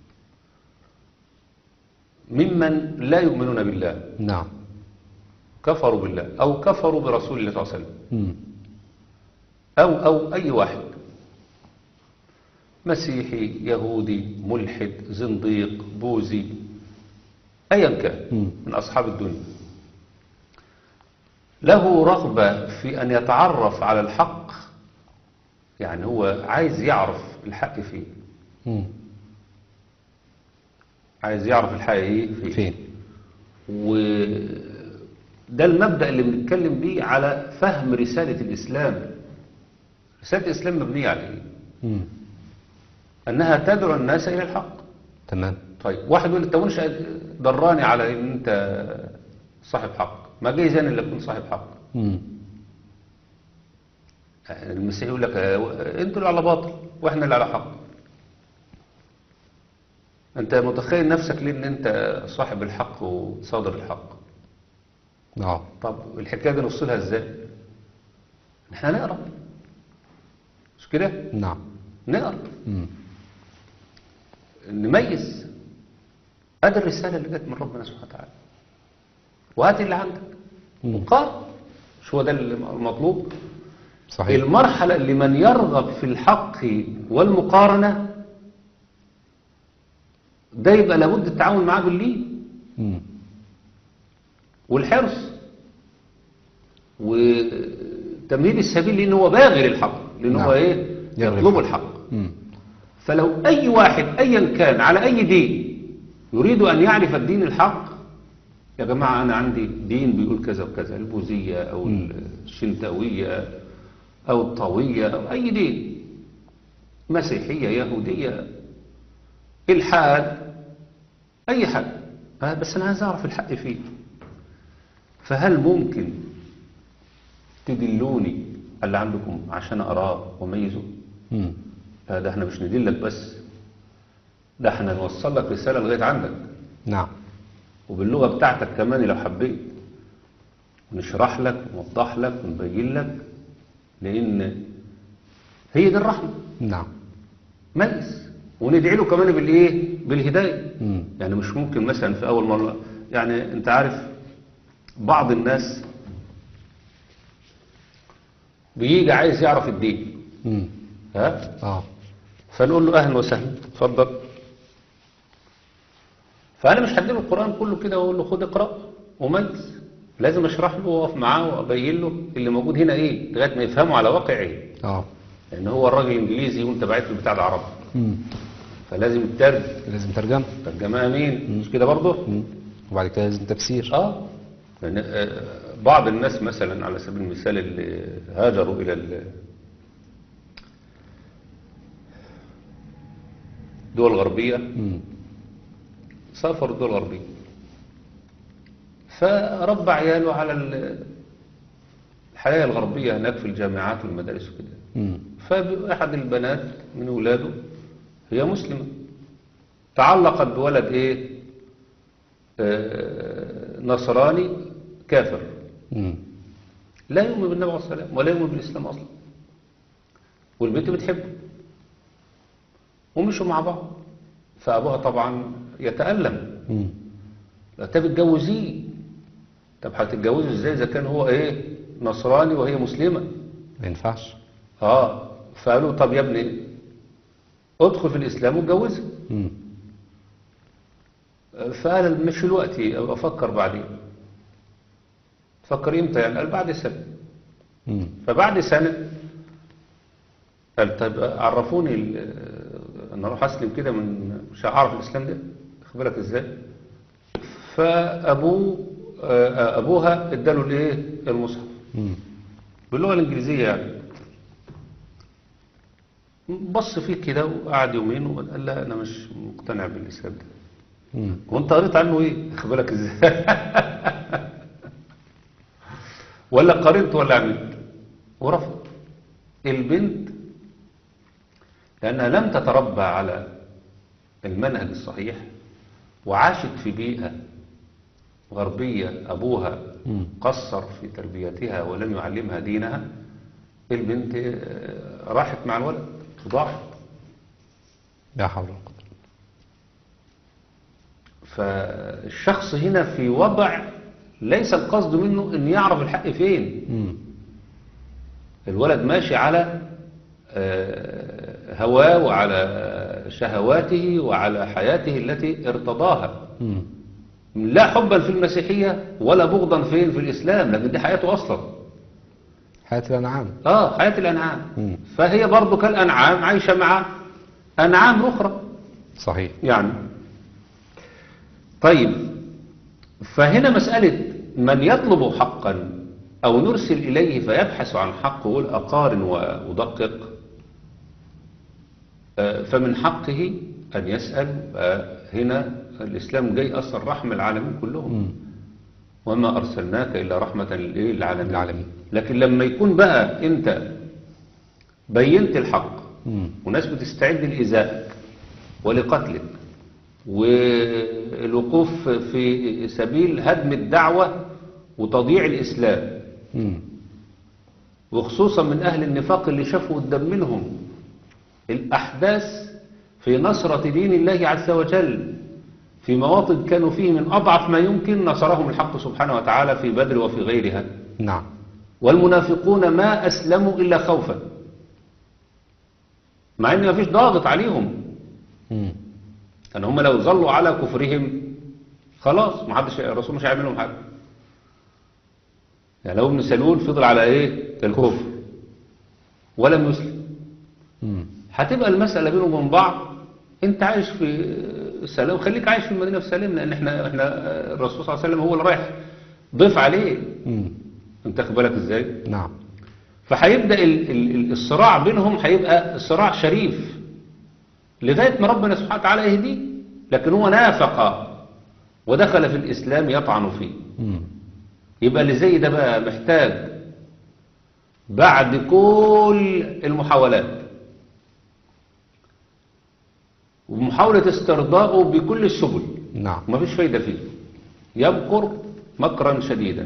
ممن لا يؤمنون بالله نعم كفروا بالله أو كفروا برسول الله صلى الله عليه وسلم مم. أو أو أي واحد مسيحي يهودي ملحد زنديق بوذي أيا كان مم. من أصحاب الدنيا له رغبة في أن يتعرف على الحق يعني هو عايز يعرف الحق فين مم. عايز يعرف الحق ايه فين فين ده المبدأ اللي بنتكلم بيه على فهم رسالة الإسلام رسالة الإسلام مبنية على إيه؟ مم. أنها تدعو الناس إلى الحق تمام طيب واحد يقول انت مش دراني على ان انت صاحب حق ما جايز انا اللي اكون صاحب حق مم. المسيح يقول لك آه، انتوا اللي على باطل واحنا اللي على حق انت متخيل نفسك ليه ان انت صاحب الحق وصادر الحق اه طب الحكايه دي نوصلها ازاي احنا نقرا مش كده نعم نقرا مم. نميز ادي الرساله اللي جت من ربنا سبحانه وتعالى وهات اللي عندك مم. وقارن مش هو ده المطلوب صحيح المرحله اللي من يرغب في الحق والمقارنه ده يبقى لابد التعاون معاه باللين مم. والحرص وتمهيد السبيل لان هو باغي للحق لان هو نعم. ايه يرغب يطلب الحق. الحق مم. فلو أي واحد أيا كان على أي دين يريد أن يعرف الدين الحق يا جماعة أنا عندي دين بيقول كذا وكذا البوذية أو الشنتاوية أو الطاوية أو أي دين مسيحية يهودية إلحاد أي حد آه، بس أنا عايز أعرف الحق فيه فهل ممكن تدلوني اللي عندكم عشان أراه وميزه مم. لا ده احنا مش ندلك بس ده احنا نوصل لك رسالة لغاية عندك نعم وباللغة بتاعتك كمان لو حبيت ونشرح لك ونوضح لك ونبين لك لأن هي دي الرحمة نعم ميز وندعي له كمان بالإيه بالهداية مم. يعني مش ممكن مثلا في أول مرة يعني أنت عارف بعض الناس بيجي عايز يعرف الدين مم. ها اه فنقول له اهلا وسهلا اتفضل فانا مش هديله القران كله كده واقول له خد اقرا وميز لازم اشرح له واقف معاه وابين له اللي موجود هنا ايه لغايه ما يفهمه على واقع ايه اه لان هو الراجل انجليزي وانت بعت له بتاع العربي مم. فلازم الترجم لازم ترجمة ترجمه مين مش كده برضه مم. وبعد كده لازم تفسير اه لأن، آه، بعض الناس مثلا على سبيل المثال اللي هاجروا الى ال- الدول الغربيه مم. سافروا الدول الغربية فربى عياله على ال- الحياة الغربية هناك في الجامعات والمدارس وكده مم. فأحد البنات من ولاده هي مسلمة تعلقت بولد ايه آه، نصراني كافر مم. لا يؤمن بالنبي عليه الصلاة والسلام ولا يؤمن بالإسلام أصلا والبنت بتحبه ومشوا مع بعض فأبوها طبعا يتألم مم. لا طب اتجوزيه طب هتتجوزه ازاي اذا كان هو ايه نصراني وهي مسلمة ما ينفعش اه فقالوا طب يا ابني ادخل في الاسلام واتجوزها مم. فقال مش دلوقتي أبقى افكر بعدين فكر امتى يعني قال بعد سنة مم. فبعد سنة قال طب عرفوني ال- انا اروح اسلم كده من مش هعرف الاسلام ده خد بالك ازاي فابوه آه، ابوها اداله الايه المصحف مم. باللغه الانجليزيه يعني بص فيه كده وقعد يومين وقال لا انا مش مقتنع بالاسلام ده مم. وانت قريت عنه ايه خد بالك ازاي ولا قريت ولا عملت ورفض البنت لانها لم تتربى على المنهج الصحيح وعاشت في بيئه غربيه ابوها مم. قصر في تربيتها ولم يعلمها دينها البنت آه، راحت مع الولد ضاعت لا حول ولا قوة فالشخص هنا في وضع ليس القصد منه ان يعرف الحق فين مم. الولد ماشي على آه، هواه وعلى شهواته وعلى حياته التي ارتضاها مم. لا حبا في المسيحية ولا بغضا فين في الإسلام لكن دي حياته أصلا حياة الأنعام آه حياة الأنعام مم. فهي برضو كالأنعام عايشة مع أنعام أخرى صحيح يعني طيب فهنا مسألة من يطلب حقا أو نرسل إليه فيبحث عن حق ويقول أقارن وأدقق آه، فمن حقه أن يسأل آه، هنا الإسلام جاي أصلا رحمة العالمين كلهم وما أرسلناك إلا رحمة للإيه؟ للعالمين للعالمين. لكن لما يكون بقى أنت بينت الحق مم. وناس بتستعد لإيذائك ولقتلك والوقوف في سبيل هدم الدعوة وتضييع الإسلام مم. وخصوصا من أهل النفاق اللي شافوا قدام منهم الأحداث في نصرة دين الله عز وجل في مواطن كانوا فيه من أضعف ما يمكن نصرهم الحق سبحانه وتعالى في بدر وفي غيرها نعم والمنافقون ما أسلموا إلا خوفا مع أن مفيش ضاغط عليهم مم. أن هم لو ظلوا على كفرهم خلاص ما حدش الرسول مش هيعمل لهم حاجة يعني لو ابن سلول فضل على ايه الكفر ولم يسلم مم. هتبقى المسألة بينهم وبين بعض انت عايش في سلام خليك عايش في المدينة في سلام لان احنا احنا الرسول صلى الله عليه وسلم هو اللي رايح ضيف عليه مم. انت خد بالك ازاي نعم فهيبدأ ال- ال- ال- الصراع بينهم هيبقى صراع شريف لغاية ما ربنا سبحانه وتعالى يهديه لكن هو نافق ودخل في الإسلام يطعن فيه مم. يبقى اللي زي ده بقى محتاج بعد كل المحاولات ومحاولة استرضائه بكل السبل نعم ما فيش فايدة فيه يمكر مكرا شديدا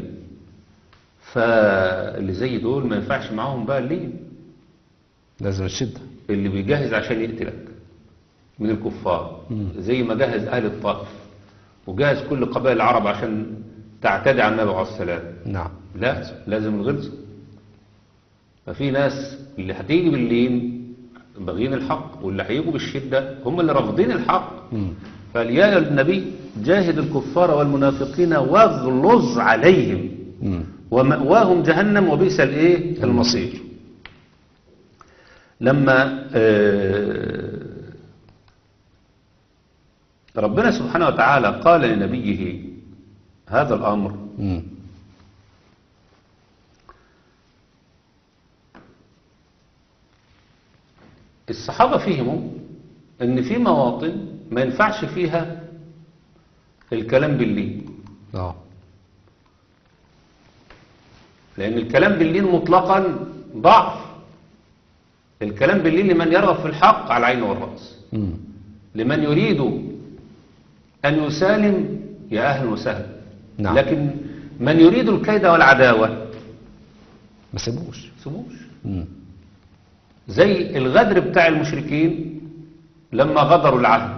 فاللي زي دول ما ينفعش معاهم بقى اللين لازم الشدة اللي بيجهز عشان يقتلك من الكفار زي ما جهز أهل الطائف وجهز كل قبائل العرب عشان تعتدي على النبي عليه السلام نعم لا لازم الغلظة ففي ناس اللي هتيجي باللين باغيين الحق واللي هيجوا بالشدة هم اللي رافضين الحق مم. قال يا النبي جاهد الكفار والمنافقين واغلظ عليهم مم. ومأواهم جهنم وبئس الايه المصير لما آه، ربنا سبحانه وتعالى قال لنبيه هذا الأمر مم. الصحابة فهموا ان في مواطن ما ينفعش فيها الكلام باللين اه لأن الكلام باللين مطلقا ضعف الكلام باللين لمن يرغب في الحق على العين والرأس مم. لمن يريد أن يسالم يا أهل وسهلا نعم. لكن من يريد الكيد والعداوة ما سيبوش سموش مم. زي الغدر بتاع المشركين لما غدروا العهد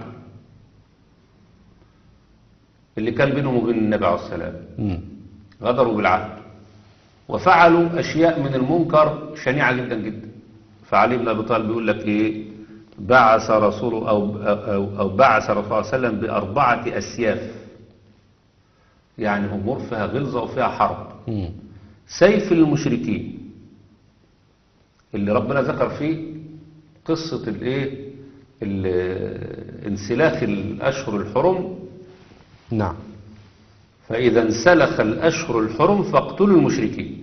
اللي كان بينهم وبين النبي عليه السلام مم. غدروا بالعهد وفعلوا أشياء من المنكر شنيعة جدا جدا فعلي بن أبي طالب بيقول لك إيه بعث رسول أو, أو, أو بعث رسول الله صلى الله عليه وسلم بأربعة أسياف يعني أمور فيها غلظة وفيها حرب مم. سيف المشركين اللي ربنا ذكر فيه قصة الايه ال- انسلاخ الأشهر الحرم نعم فإذا انسلخ الأشهر الحرم فاقتلوا المشركين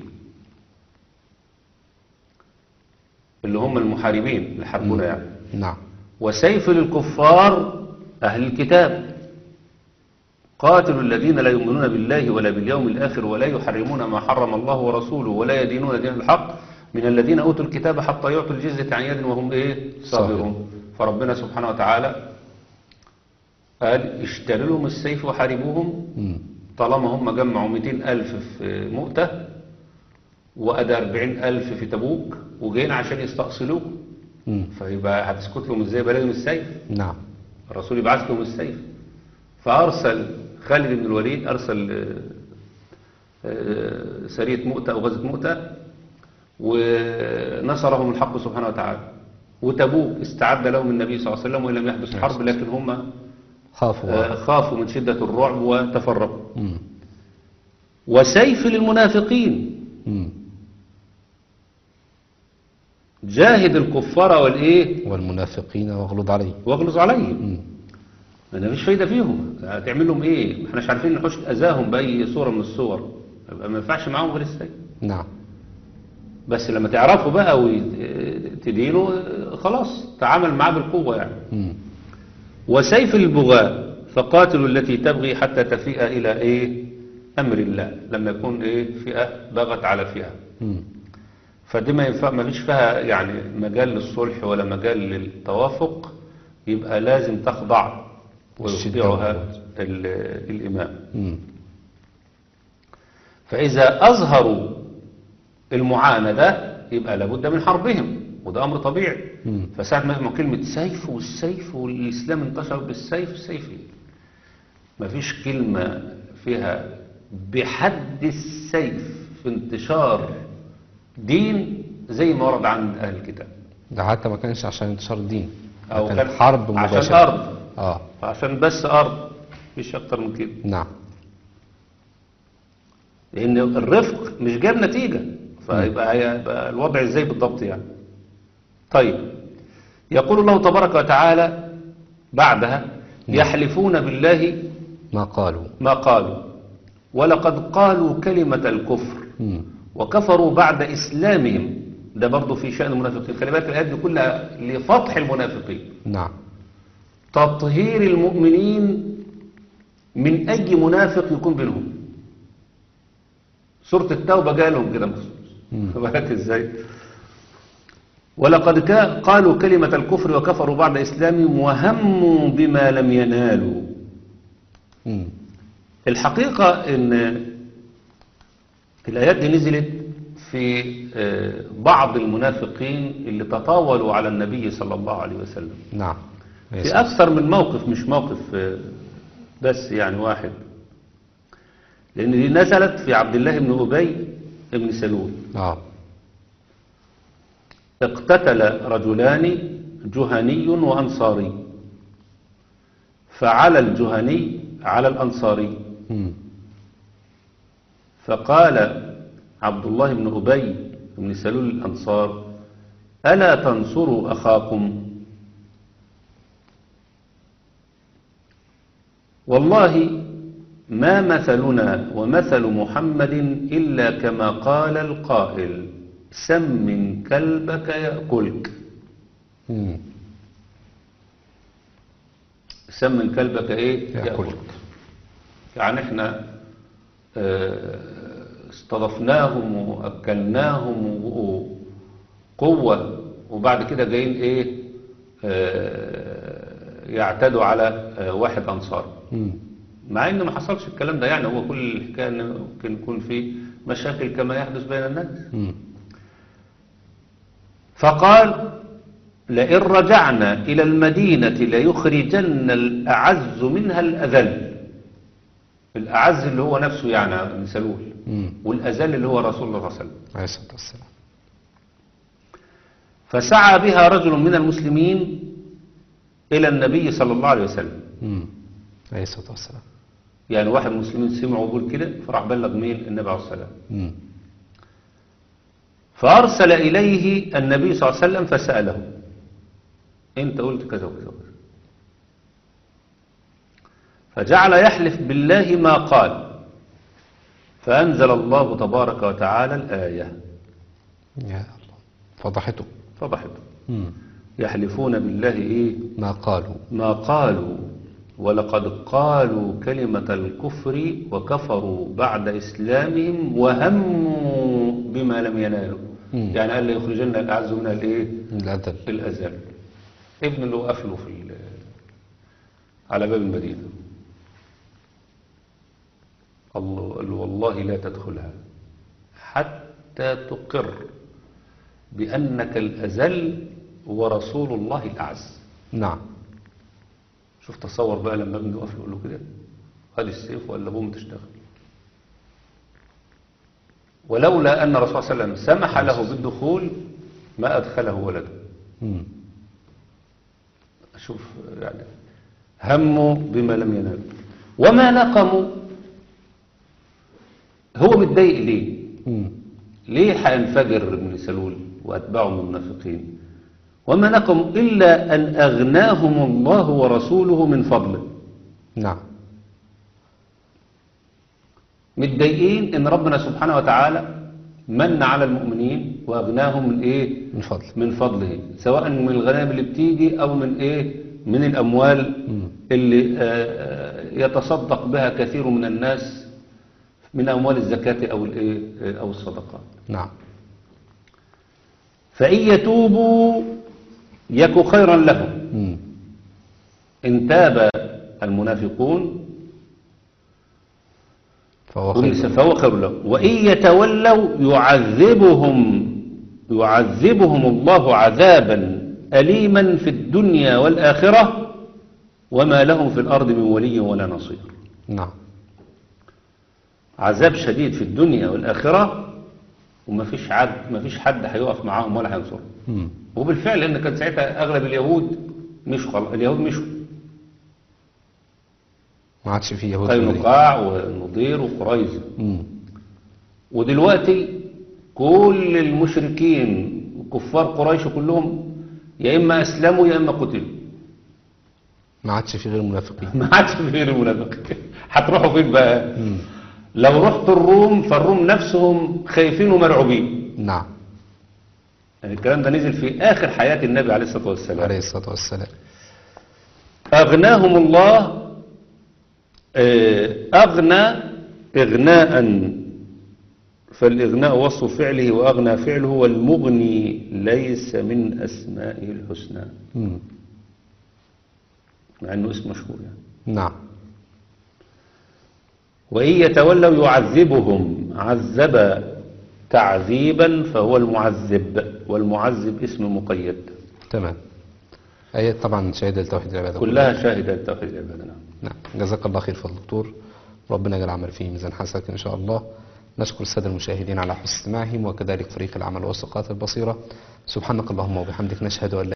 اللي هم المحاربين اللي حاربونا يعني نعم وسيف للكفار أهل الكتاب قاتلوا الذين لا يؤمنون بالله ولا باليوم الآخر ولا يحرمون ما حرم الله ورسوله ولا يدينون دين الحق من الذين أوتوا الكتاب حتى يعطوا الجزية عن يد وهم إيه صابرون فربنا سبحانه وتعالى قال اشتروا لهم السيف وحاربوهم مم. طالما هم جمعوا 200 ألف في مؤتة وأدى 40 ألف في تبوك وجايين عشان يستأصلوه مم. فيبقى هتسكت لهم ازاي بلدهم السيف نعم الرسول يبعث لهم السيف فأرسل خالد بن الوليد أرسل آه، آه، سرية مؤتة أو غزة مؤتة ونصرهم الحق سبحانه وتعالى وتبوك استعد لهم النبي صلى الله عليه وسلم وإن لم يحدث حرب لكن هم خافوا آه، خافوا من شدة الرعب وتفرقوا مم. وسيف للمنافقين مم. جاهد الكفار والإيه والمنافقين واغلظ عليه واغلظ عليهم مم. ما مفيش فايدة فيهم هتعمل لهم ايه ما احناش عارفين نحوش اذاهم باي صورة من الصور يبقى ما ينفعش معاهم غير السيف نعم بس لما تعرفوا بقى وتدينه خلاص تعامل معاه بالقوة يعني مم. وسيف البغاء فقاتلوا التي تبغي حتى تفيء إلى إيه أمر الله لما يكون إيه فئة بغت على فئة مم. فدي ما ينفع ما فيش فيها يعني مجال للصلح ولا مجال للتوافق يبقى لازم تخضع ويخضعها ال- الإمام مم. فإذا أظهروا المعاندة يبقى لابد من حربهم وده أمر طبيعي مم. فساعة ما يسمعوا كلمة سيف والسيف والإسلام انتشر بالسيف سيف إيه؟ مفيش كلمة فيها بحد السيف في انتشار دين زي ما ورد عند أهل الكتاب ده حتى ما كانش عشان انتشار الدين أو كان كان حرب عشان مباشرة أرض اه عشان بس أرض مفيش أكتر من كده نعم لأن الرفق مش جاب نتيجة فيبقى هيبقى الوضع ازاي بالضبط يعني طيب يقول الله تبارك وتعالى بعدها يحلفون بالله ما قالوا ما قالوا ولقد قالوا كلمة الكفر مم. وكفروا بعد إسلامهم ده برضه في شأن المنافقين خلي بالك الآيات دي كلها لفتح المنافقين نعم تطهير المؤمنين من أي منافق يكون بينهم سورة التوبة قالهم كده مخصوص بالك ازاي ولقد كا- قالوا كلمة الكفر وكفروا بعد إسلامهم وهموا بما لم ينالوا مم. الحقيقة ان الآيات دي نزلت في آه، بعض المنافقين اللي تطاولوا على النبي صلى الله عليه وسلم نعم في أكثر من موقف مش موقف آه، بس يعني واحد لأن دي نزلت في عبد الله بن أبي بن سلول اه اقتتل رجلان جهني وأنصاري فعلى الجهني على الأنصاري مم. فقال عبد الله بن أبي بن سلول الأنصار ألا تنصروا أخاكم والله ما مثلنا ومثل محمد إلا كما قال القائل سمن كلبك يأكلك مم. سمن كلبك إيه يأكلك. يعني احنا آه، استضفناهم وأكلناهم وبقوا قوة وبعد كده جايين ايه آه، يعتدوا على آه، واحد أنصار مم. مع ان ما حصلش الكلام ده يعني هو كل الحكاية ان ممكن يكون في مشاكل كما يحدث بين الناس مم. فقال لئن رجعنا إلى المدينة ليخرجن الأعز منها الأذل الأعز اللي هو نفسه يعني ابن سلول مم. والأذل اللي هو رسول الله صلى الله عليه وسلم عليه الصلاة والسلام فسعى بها رجل من المسلمين إلى النبي صلى الله عليه وسلم مم. عليه الصلاة والسلام يعني واحد من المسلمين سمعوا يقول كده فراح بلغ مين النبي عليه الصلاة والسلام مم. فأرسل إليه النبي صلى الله عليه وسلم فسأله أنت قلت كذا وكذا وكذا فجعل يحلف بالله ما قال فأنزل الله تبارك وتعالى الآية يا الله فضحته فضحت مم. يحلفون بالله إيه ما قالوا ما قالوا ولقد قالوا كلمة الكفر وكفروا بعد إسلامهم وهموا بما لم ينالوا مم. يعني قال ليخرجن الأعز من الإيه الأذل الأزل ابن اللي وقف له في ال- على باب المدينة الله قال له والله لا تدخلها حتى تقر بأنك الأزل ورسول الله الأعز نعم شوف تصور بقى لما ابنه يقف له يقول له كده هذه السيف ولا بوم تشتغل ولولا أن الرسول صلى الله عليه وسلم سمح له بالدخول ما أدخله ولده مم. شوف يعني هموا بما لم ينالوا وما نقموا هو متضايق ليه مم. ليه هينفجر ابن سلول وأتباعه من المنافقين وما نقموا إلا أن أغناهم الله ورسوله من فضله نعم متضايقين ان ربنا سبحانه وتعالى من على المؤمنين واغناهم من ايه من فضل من فضله سواء من الغنائم اللي بتيجي او من ايه من الاموال اللي آه، آه، يتصدق بها كثير من الناس من اموال الزكاة او الايه آه، او الصدقات نعم فإن يتوبوا يك خيرا لهم مم. إن تاب المنافقون فهو خير فهو خير لهم وإن يتولوا يعذبهم يعذبهم الله عذابا أليما في الدنيا والآخرة وما لهم في الأرض من ولي ولا نصير نعم عذاب شديد في الدنيا والآخرة وما فيش عد ما فيش حد هيقف معاهم ولا هينصرهم مم. وبالفعل لأن كان ساعتها أغلب اليهود مشوا خلاص اليهود مشوا ما عادش فيه يهود في المدينة. قينقاع والنضير وقريظة مم. ودلوقتي كل المشركين وكفار قريش كلهم يا إما أسلموا يا إما قتلوا ما عادش فيه غير منافقين ما عادش في غير المنافقين هتروحوا فين بقى مم. لو رحتوا الروم فالروم نفسهم خايفين ومرعوبين نعم يعني الكلام ده نزل في آخر حياة النبي عليه الصلاة والسلام عليه الصلاة والسلام أغناهم الله آه، أغنى إغناء فالإغناء وصف فعله وأغنى فعله والمغني ليس من أسمائه الحسنى مم. مع أنه اسم مشهور يعني نعم وإن يتولوا يعذبهم عذب تعذيبا فهو المعذب والمعذب اسم مقيد تمام أي طبعا شهادة لتوحيد العبادة كلها شاهدة لتوحيد العبادة نعم. نعم جزاك الله خير فضل الدكتور ربنا يجعل العمل فيه ميزان حسنك إن شاء الله نشكر السادة المشاهدين على حسن استماعهم وكذلك فريق العمل والثقات البصيرة سبحانك اللهم وبحمدك نشهد أن لا